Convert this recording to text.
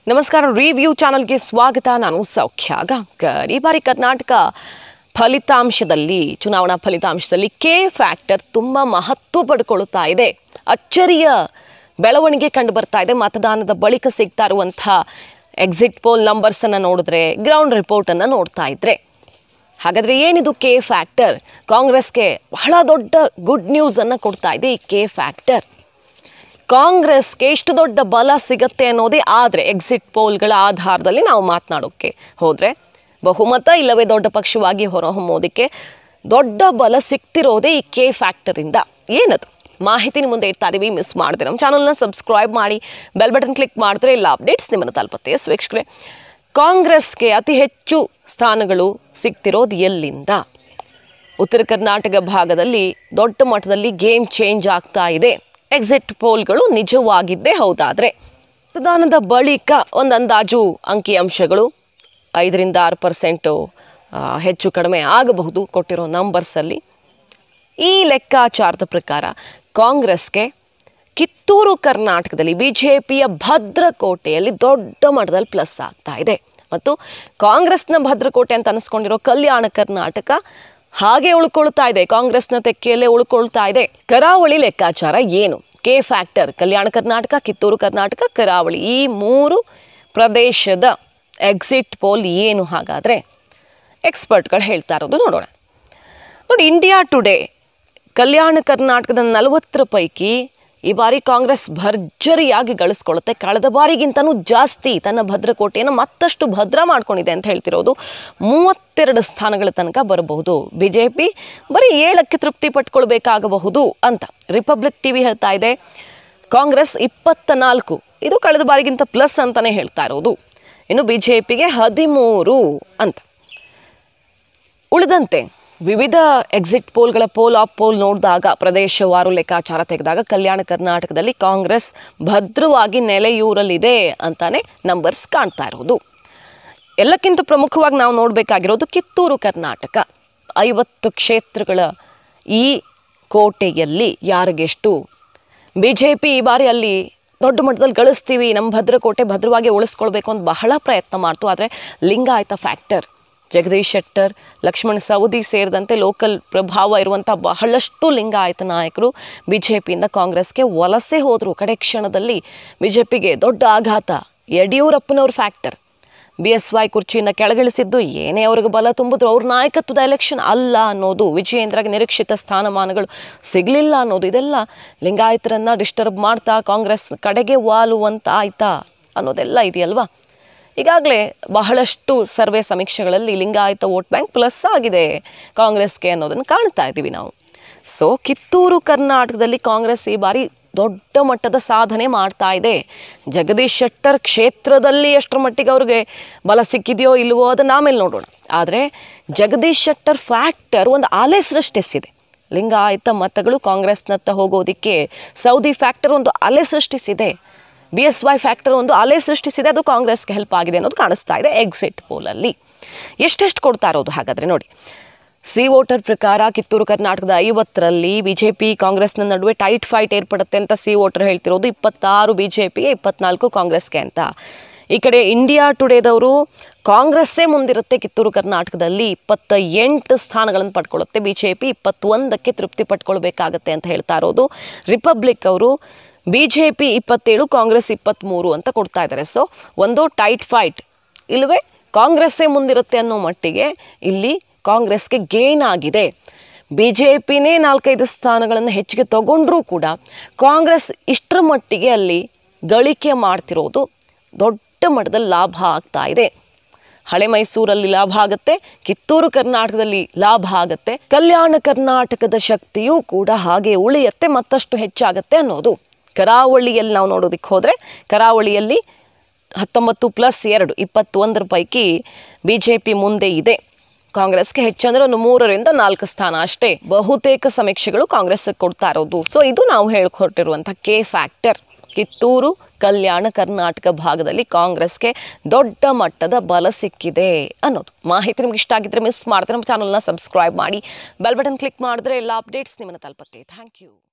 ನಮಸ್ಕಾರ ರಿವ್ಯೂ ಚಾನಲ್ಗೆ ಸ್ವಾಗತ ನಾನು ಸೌಖ್ಯ ಗಾಂಕರ್ ಈ ಬಾರಿ ಕರ್ನಾಟಕ ಫಲಿತಾಂಶದಲ್ಲಿ ಚುನಾವಣಾ ಫಲಿತಾಂಶದಲ್ಲಿ ಕೆ ಫ್ಯಾಕ್ಟರ್ ತುಂಬ ಮಹತ್ವ ಪಡ್ಕೊಳ್ತಾ ಇದೆ ಅಚ್ಚರಿಯ ಬೆಳವಣಿಗೆ ಕಂಡು ಬರ್ತಾ ಇದೆ ಮತದಾನದ ಬಳಿಕ ಸಿಗ್ತಾ ಇರುವಂಥ ಎಕ್ಸಿಟ್ ಪೋಲ್ ನಂಬರ್ಸನ್ನು ನೋಡಿದ್ರೆ ಗ್ರೌಂಡ್ ರಿಪೋರ್ಟನ್ನು ನೋಡ್ತಾ ಇದ್ರೆ ಹಾಗಾದರೆ ಏನಿದು ಕೆ ಫ್ಯಾಕ್ಟರ್ ಕಾಂಗ್ರೆಸ್ಗೆ ಬಹಳ ದೊಡ್ಡ ಗುಡ್ ನ್ಯೂಸನ್ನು ಕೊಡ್ತಾ ಇದೆ ಈ ಕೆ ಫ್ಯಾಕ್ಟರ್ ಕಾಂಗ್ರೆಸ್ಗೆ ಇಷ್ಟು ದೊಡ್ಡ ಬಲ ಸಿಗತ್ತೆ ಅನ್ನೋದೇ ಆದರೆ ಎಕ್ಸಿಟ್ ಪೋಲ್ಗಳ ಆಧಾರದಲ್ಲಿ ನಾವು ಮಾತನಾಡೋಕ್ಕೆ ಹೋದರೆ ಬಹುಮತ ಇಲ್ಲವೇ ದೊಡ್ಡ ಪಕ್ಷವಾಗಿ ಹೊರಹೊಮ್ಮೋದಕ್ಕೆ ದೊಡ್ಡ ಬಲ ಸಿಗ್ತಿರೋದೇ ಈ ಕೆ ಫ್ಯಾಕ್ಟರಿಂದ ಏನದು ಮಾಹಿತಿ ನಿಮ್ಮ ಮುಂದೆ ಇಡ್ತಾ ಇದೀವಿ ಮಿಸ್ ಮಾಡಿದೆ ನಮ್ಮ ಚಾನಲ್ನ ಸಬ್ಸ್ಕ್ರೈಬ್ ಮಾಡಿ ಬೆಲ್ ಬಟನ್ ಕ್ಲಿಕ್ ಮಾಡಿದ್ರೆ ಎಲ್ಲ ಅಪ್ಡೇಟ್ಸ್ ನಿಮ್ಮನ್ನು ತಲುಪತ್ತೆ ಎಸ್ ವೀಕ್ಷಕರೇ ಕಾಂಗ್ರೆಸ್ಗೆ ಅತಿ ಹೆಚ್ಚು ಸ್ಥಾನಗಳು ಸಿಗ್ತಿರೋದು ಎಲ್ಲಿಂದ ಉತ್ತರ ಕರ್ನಾಟಕ ಭಾಗದಲ್ಲಿ ದೊಡ್ಡ ಮಟ್ಟದಲ್ಲಿ ಗೇಮ್ ಚೇಂಜ್ ಆಗ್ತಾ ಇದೆ ಎಕ್ಸಿಟ್ ಪೋಲ್ಗಳು ನಿಜವಾಗಿದ್ದೇ ಹೌದಾದರೆ ಮತದಾನದ ಬಳಿಕ ಒಂದು ಅಂದಾಜು ಅಂಕಿಅಂಶಗಳು ಐದರಿಂದ ಆರು ಪರ್ಸೆಂಟು ಹೆಚ್ಚು ಕಡಿಮೆ ಆಗಬಹುದು ಕೊಟ್ಟಿರೋ ನಂಬರ್ಸಲ್ಲಿ ಈ ಲೆಕ್ಕಾಚಾರದ ಪ್ರಕಾರ ಕಾಂಗ್ರೆಸ್ಗೆ ಕಿತ್ತೂರು ಕರ್ನಾಟಕದಲ್ಲಿ ಬಿ ಜೆ ಪಿಯ ಭದ್ರಕೋಟೆಯಲ್ಲಿ ದೊಡ್ಡ ಮಟ್ಟದಲ್ಲಿ ಪ್ಲಸ್ ಆಗ್ತಾ ಇದೆ ಮತ್ತು ಕಾಂಗ್ರೆಸ್ನ ಭದ್ರಕೋಟೆ ಅಂತ ಅನಿಸ್ಕೊಂಡಿರೋ ಕಲ್ಯಾಣ ಕರ್ನಾಟಕ ಹಾಗೆ ಉಳ್ಕೊಳ್ತಾ ಇದೆ ಕಾಂಗ್ರೆಸ್ನ ತೆಕ್ಕೆಯಲ್ಲೇ ಉಳ್ಕೊಳ್ತಾ ಇದೆ ಕರಾವಳಿ ಲೆಕ್ಕಾಚಾರ ಏನು ಕೆ ಫ್ಯಾಕ್ಟರ್ ಕಲ್ಯಾಣ ಕರ್ನಾಟಕ ಕಿತ್ತೂರು ಕರ್ನಾಟಕ ಕರಾವಳಿ ಈ ಮೂರು ಪ್ರದೇಶದ ಎಕ್ಸಿಟ್ ಪೋಲ್ ಏನು ಹಾಗಾದರೆ ಎಕ್ಸ್ಪರ್ಟ್ಗಳು ಹೇಳ್ತಾ ಇರೋದು ನೋಡೋಣ ನೋಡಿ ಇಂಡಿಯಾ ಟುಡೇ ಕಲ್ಯಾಣ ಕರ್ನಾಟಕದ ನಲವತ್ತರ ಪೈಕಿ ಈ ಬಾರಿ ಕಾಂಗ್ರೆಸ್ ಭರ್ಜರಿಯಾಗಿ ಗಳಿಸ್ಕೊಳ್ಳುತ್ತೆ ಕಳೆದ ಬಾರಿಗಿಂತನೂ ಜಾಸ್ತಿ ತನ್ನ ಭದ್ರಕೋಟೆಯನ್ನು ಮತ್ತಷ್ಟು ಭದ್ರ ಮಾಡ್ಕೊಂಡಿದೆ ಅಂತ ಹೇಳ್ತಿರೋದು ಮೂವತ್ತೆರಡು ಸ್ಥಾನಗಳ ತನಕ ಬರಬಹುದು ಬಿ ಜೆ ಪಿ ಬರೀ ಏಳಕ್ಕೆ ತೃಪ್ತಿ ಪಟ್ಕೊಳ್ಬೇಕಾಗಬಹುದು ಅಂತ ರಿಪಬ್ಲಿಕ್ ಟಿ ವಿ ಹೇಳ್ತಾ ಇದೆ ಕಾಂಗ್ರೆಸ್ ಇಪ್ಪತ್ತ ನಾಲ್ಕು ಇದು ಕಳೆದ ಬಾರಿಗಿಂತ ಪ್ಲಸ್ ಅಂತಲೇ ಹೇಳ್ತಾ ಇರೋದು ಇನ್ನು ಬಿ ಜೆ ಪಿಗೆ ಹದಿಮೂರು ಅಂತ ಉಳಿದಂತೆ ವಿವಿಧ ಎಕ್ಸಿಟ್ ಪೋಲ್ಗಳ ಪೋಲ್ ಆಫ್ ಪೋಲ್ ನೋಡಿದಾಗ ಪ್ರದೇಶವಾರು ಲೆಕ್ಕಾಚಾರ ತೆಗೆದಾಗ ಕಲ್ಯಾಣ ಕರ್ನಾಟಕದಲ್ಲಿ ಕಾಂಗ್ರೆಸ್ ಭದ್ರವಾಗಿ ನೆಲೆಯೂರಲಿದೆ ಅಂತಾನೆ ನಂಬರ್ಸ್ ಕಾಣ್ತಾ ಇರೋದು ಎಲ್ಲಕ್ಕಿಂತ ಪ್ರಮುಖವಾಗಿ ನಾವು ನೋಡಬೇಕಾಗಿರೋದು ಕಿತ್ತೂರು ಕರ್ನಾಟಕ ಐವತ್ತು ಕ್ಷೇತ್ರಗಳ ಈ ಕೋಟೆಯಲ್ಲಿ ಯಾರಿಗೆಷ್ಟು ಬಿ ಜೆ ಪಿ ಈ ಬಾರಿ ಅಲ್ಲಿ ದೊಡ್ಡ ಮಟ್ಟದಲ್ಲಿ ಗಳಿಸ್ತೀವಿ ನಮ್ಮ ಭದ್ರಕೋಟೆ ಭದ್ರವಾಗಿ ಉಳಿಸ್ಕೊಳ್ಬೇಕು ಅಂತ ಬಹಳ ಪ್ರಯತ್ನ ಮಾಡ್ತು ಆದರೆ ಲಿಂಗಾಯತ ಫ್ಯಾಕ್ಟರ್ ಜಗದೀಶ್ ಶೆಟ್ಟರ್ ಲಕ್ಷ್ಮಣ್ ಸವದಿ ಸೇರಿದಂತೆ ಲೋಕಲ್ ಪ್ರಭಾವ ಇರುವಂಥ ಬಹಳಷ್ಟು ಲಿಂಗಾಯತ ನಾಯಕರು ಬಿ ಜೆ ಪಿಯಿಂದ ಕಾಂಗ್ರೆಸ್ಗೆ ವಲಸೆ ಹೋದರು ಕಡೆ ಕ್ಷಣದಲ್ಲಿ ಬಿ ಜೆ ಪಿಗೆ ದೊಡ್ಡ ಆಘಾತ ಯಡಿಯೂರಪ್ಪನವ್ರ ಫ್ಯಾಕ್ಟರ್ ಬಿ ಎಸ್ ವೈ ಕುರ್ಚಿಯಿಂದ ಕೆಳಗಿಳಿಸಿದ್ದು ಏನೇ ಅವ್ರಿಗೆ ಬಲ ತುಂಬಿದ್ರು ಅವ್ರ ನಾಯಕತ್ವದ ಎಲೆಕ್ಷನ್ ಅಲ್ಲ ಅನ್ನೋದು ವಿಜಯೇಂದ್ರಗೆ ನಿರೀಕ್ಷಿತ ಸ್ಥಾನಮಾನಗಳು ಸಿಗಲಿಲ್ಲ ಅನ್ನೋದು ಇದೆಲ್ಲ ಲಿಂಗಾಯತರನ್ನು ಡಿಸ್ಟರ್ಬ್ ಮಾಡ್ತಾ ಕಾಂಗ್ರೆಸ್ ಕಡೆಗೆ ವಾಲುವಂತ ಆಯ್ತಾ ಅನ್ನೋದೆಲ್ಲ ಇದೆಯಲ್ವಾ ಈಗಾಗಲೇ ಬಹಳಷ್ಟು ಸರ್ವೆ ಸಮೀಕ್ಷೆಗಳಲ್ಲಿ ಲಿಂಗಾಯತ ವೋಟ್ ಬ್ಯಾಂಕ್ ಪ್ಲಸ್ ಆಗಿದೆ ಕಾಂಗ್ರೆಸ್ಗೆ ಅನ್ನೋದನ್ನು ಕಾಣ್ತಾ ಇದ್ದೀವಿ ನಾವು ಸೊ ಕಿತ್ತೂರು ಕರ್ನಾಟಕದಲ್ಲಿ ಕಾಂಗ್ರೆಸ್ ಈ ಬಾರಿ ದೊಡ್ಡ ಮಟ್ಟದ ಸಾಧನೆ ಮಾಡ್ತಾ ಇದೆ ಜಗದೀಶ್ ಶೆಟ್ಟರ್ ಕ್ಷೇತ್ರದಲ್ಲಿ ಎಷ್ಟರ ಮಟ್ಟಿಗೆ ಅವ್ರಿಗೆ ಬಲ ಸಿಕ್ಕಿದೆಯೋ ಇಲ್ವೋ ಅದನ್ನು ಆಮೇಲೆ ನೋಡೋಣ ಆದರೆ ಜಗದೀಶ್ ಶೆಟ್ಟರ್ ಫ್ಯಾಕ್ಟರ್ ಒಂದು ಅಲೆ ಸೃಷ್ಟಿಸಿದೆ ಲಿಂಗಾಯತ ಮತಗಳು ಕಾಂಗ್ರೆಸ್ನತ್ತ ಹೋಗೋದಕ್ಕೆ ಸೌದಿ ಫ್ಯಾಕ್ಟರ್ ಒಂದು ಅಲೆ ಸೃಷ್ಟಿಸಿದೆ ಬಿ ಎಸ್ ವೈ ಫ್ಯಾಕ್ಟರ್ ಒಂದು ಅಲೆ ಸೃಷ್ಟಿಸಿದೆ ಅದು ಕಾಂಗ್ರೆಸ್ಗೆ ಹೆಲ್ಪ್ ಆಗಿದೆ ಅನ್ನೋದು ಕಾಣಿಸ್ತಾ ಇದೆ ಎಕ್ಸಿಟ್ ಪೋಲಲ್ಲಿ ಎಷ್ಟೆಷ್ಟು ಕೊಡ್ತಾ ಇರೋದು ಹಾಗಾದರೆ ನೋಡಿ ಸಿ ವೋಟರ್ ಪ್ರಕಾರ ಕಿತ್ತೂರು ಕರ್ನಾಟಕದ ಐವತ್ತರಲ್ಲಿ ಬಿ ಜೆ ಪಿ ಕಾಂಗ್ರೆಸ್ನ ನಡುವೆ ಟೈಟ್ ಫೈಟ್ ಏರ್ಪಡುತ್ತೆ ಅಂತ ಸಿ ವೋಟರ್ ಹೇಳ್ತಿರೋದು ಇಪ್ಪತ್ತಾರು ಬಿ ಜೆ ಪಿಗೆ ಇಪ್ಪತ್ನಾಲ್ಕು ಕಾಂಗ್ರೆಸ್ಗೆ ಅಂತ ಈ ಕಡೆ ಇಂಡಿಯಾ ಟುಡೇದವರು ಕಾಂಗ್ರೆಸ್ಸೇ ಮುಂದಿರುತ್ತೆ ಕಿತ್ತೂರು ಕರ್ನಾಟಕದಲ್ಲಿ ಇಪ್ಪತ್ತ ಎಂಟು ಸ್ಥಾನಗಳನ್ನು ಪಡ್ಕೊಳ್ಳುತ್ತೆ ಬಿ ಜೆ ಪಿ ಇಪ್ಪತ್ತೊಂದಕ್ಕೆ ತೃಪ್ತಿ ಪಡ್ಕೊಳ್ಬೇಕಾಗತ್ತೆ ಅಂತ ಹೇಳ್ತಾ ಇರೋದು ರಿಪಬ್ಲಿಕ್ ಅವರು ಬಿ ಜೆ ಪಿ ಇಪ್ಪತ್ತೇಳು ಕಾಂಗ್ರೆಸ್ ಇಪ್ಪತ್ತ್ಮೂರು ಅಂತ ಕೊಡ್ತಾ ಇದ್ದಾರೆ ಸೊ ಒಂದು ಟೈಟ್ ಫೈಟ್ ಇಲ್ಲವೇ ಕಾಂಗ್ರೆಸ್ಸೇ ಮುಂದಿರುತ್ತೆ ಅನ್ನೋ ಮಟ್ಟಿಗೆ ಇಲ್ಲಿ ಕಾಂಗ್ರೆಸ್ಗೆ ಗೇನ್ ಆಗಿದೆ ಬಿ ಜೆ ಪಿನೇ ನಾಲ್ಕೈದು ಸ್ಥಾನಗಳನ್ನು ಹೆಚ್ಚಿಗೆ ತಗೊಂಡ್ರೂ ಕೂಡ ಕಾಂಗ್ರೆಸ್ ಇಷ್ಟರ ಮಟ್ಟಿಗೆ ಅಲ್ಲಿ ಗಳಿಕೆ ಮಾಡ್ತಿರೋದು ದೊಡ್ಡ ಮಟ್ಟದಲ್ಲಿ ಲಾಭ ಆಗ್ತಾ ಇದೆ ಹಳೆ ಮೈಸೂರಲ್ಲಿ ಲಾಭ ಆಗುತ್ತೆ ಕಿತ್ತೂರು ಕರ್ನಾಟಕದಲ್ಲಿ ಲಾಭ ಆಗುತ್ತೆ ಕಲ್ಯಾಣ ಕರ್ನಾಟಕದ ಶಕ್ತಿಯೂ ಕೂಡ ಹಾಗೆ ಉಳಿಯತ್ತೆ ಮತ್ತಷ್ಟು ಹೆಚ್ಚಾಗತ್ತೆ ಅನ್ನೋದು ಕರಾವಳಿಯಲ್ಲಿ ನಾವು ನೋಡೋದಕ್ಕೆ ಹೋದರೆ ಕರಾವಳಿಯಲ್ಲಿ ಹತ್ತೊಂಬತ್ತು ಪ್ಲಸ್ ಎರಡು ಇಪ್ಪತ್ತೊಂದರ ಪೈಕಿ ಬಿ ಜೆ ಪಿ ಮುಂದೆ ಇದೆ ಕಾಂಗ್ರೆಸ್ಗೆ ಹೆಚ್ಚಂದ್ರೆ ಒಂದು ಮೂರರಿಂದ ನಾಲ್ಕು ಸ್ಥಾನ ಅಷ್ಟೇ ಬಹುತೇಕ ಸಮೀಕ್ಷೆಗಳು ಕಾಂಗ್ರೆಸ್ಗೆ ಕೊಡ್ತಾ ಇರೋದು ಸೊ ಇದು ನಾವು ಹೇಳ್ಕೊಟ್ಟಿರುವಂಥ ಕೆ ಫ್ಯಾಕ್ಟರ್ ಕಿತ್ತೂರು ಕಲ್ಯಾಣ ಕರ್ನಾಟಕ ಭಾಗದಲ್ಲಿ ಕಾಂಗ್ರೆಸ್ಗೆ ದೊಡ್ಡ ಮಟ್ಟದ ಬಲ ಸಿಕ್ಕಿದೆ ಅನ್ನೋದು ಮಾಹಿತಿ ನಿಮ್ಗೆ ಇಷ್ಟ ಆಗಿದ್ರೆ ಮಿಸ್ ಮಾಡಿದ್ರೆ ನಮ್ಮ ಚಾನಲ್ನ ಸಬ್ಸ್ಕ್ರೈಬ್ ಮಾಡಿ ಬೆಲ್ ಬಟನ್ ಕ್ಲಿಕ್ ಮಾಡಿದ್ರೆ ಎಲ್ಲ ಅಪ್ಡೇಟ್ಸ್ ನಿಮ್ಮನ್ನು ತಲುಪತ್ತೆ ಥ್ಯಾಂಕ್ ಯು